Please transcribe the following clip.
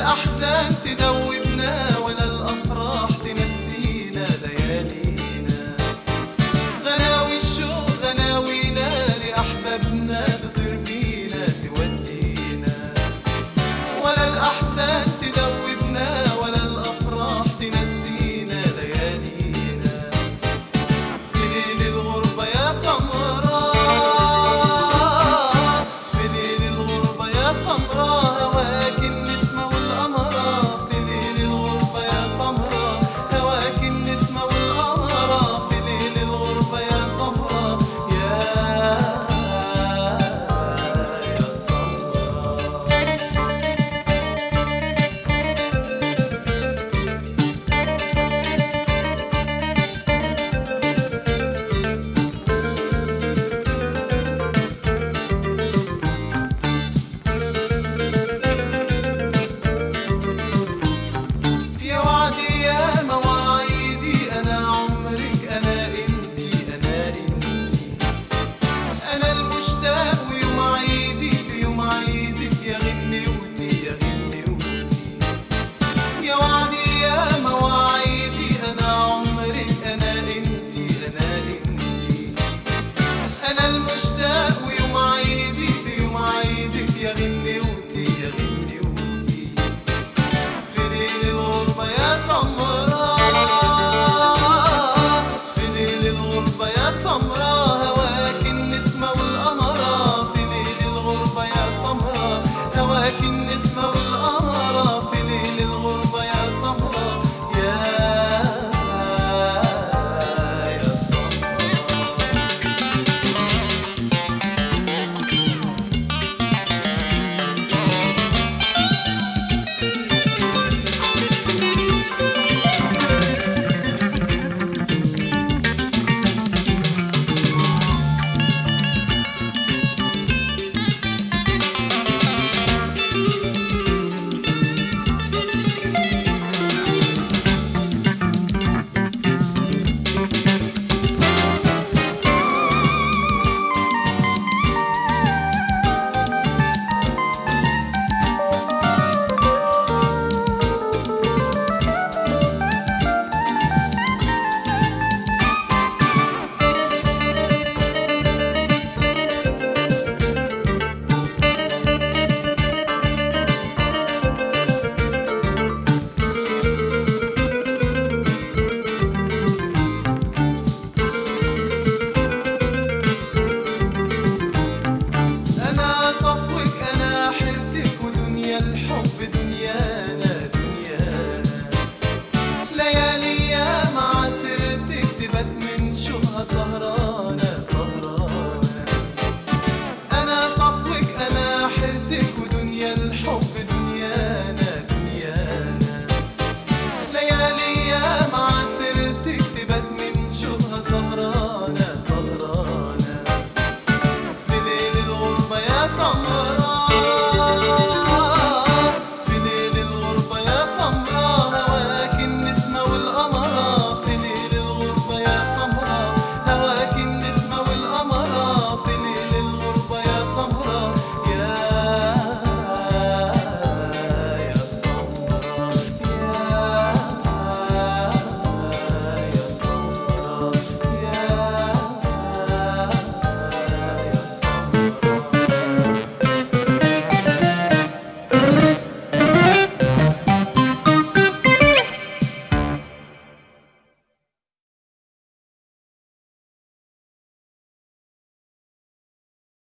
الأحزان تدوبنا ولا الأفراح تنسينا ليالينا غناوي الشوق غناوينا لأحبابنا بتطير بينا تودينا ولا الأحزان تدوبنا ولا الأفراح تنسينا ليالينا في ليل الغربة يا سمراء في ليل الغربة يا سمراء هواك النسمة والقمرة في ليل الغربة يا سمراء هواك النسمة والقمرة في ليل الغربة يا سمراء يا يا سمراء يا وعدي يا مواعيدي أنا عمرك أنا إنتي أنا إنتي أنا المشتاق ويوم عيدي في يوم عيدك يا غنوتي يا غنوتي يا وعدي يا مواعيدي أنا عمرك أنا إنتي أنا إنتي أنا المشتاق ويوم عيدي في يوم عيدك يا غنوتي يا غنوتي في ليل الغربة يا سمراء في ليل الغربة يا سمراء هواك النسمة والقمرة في ليل الغربة يا سمراء هواك النسمة والقمرة في ليل الغربة يا سمراء يا يا سمراء أنا صفوك أنا حيرتك ودنيا الحب دنياك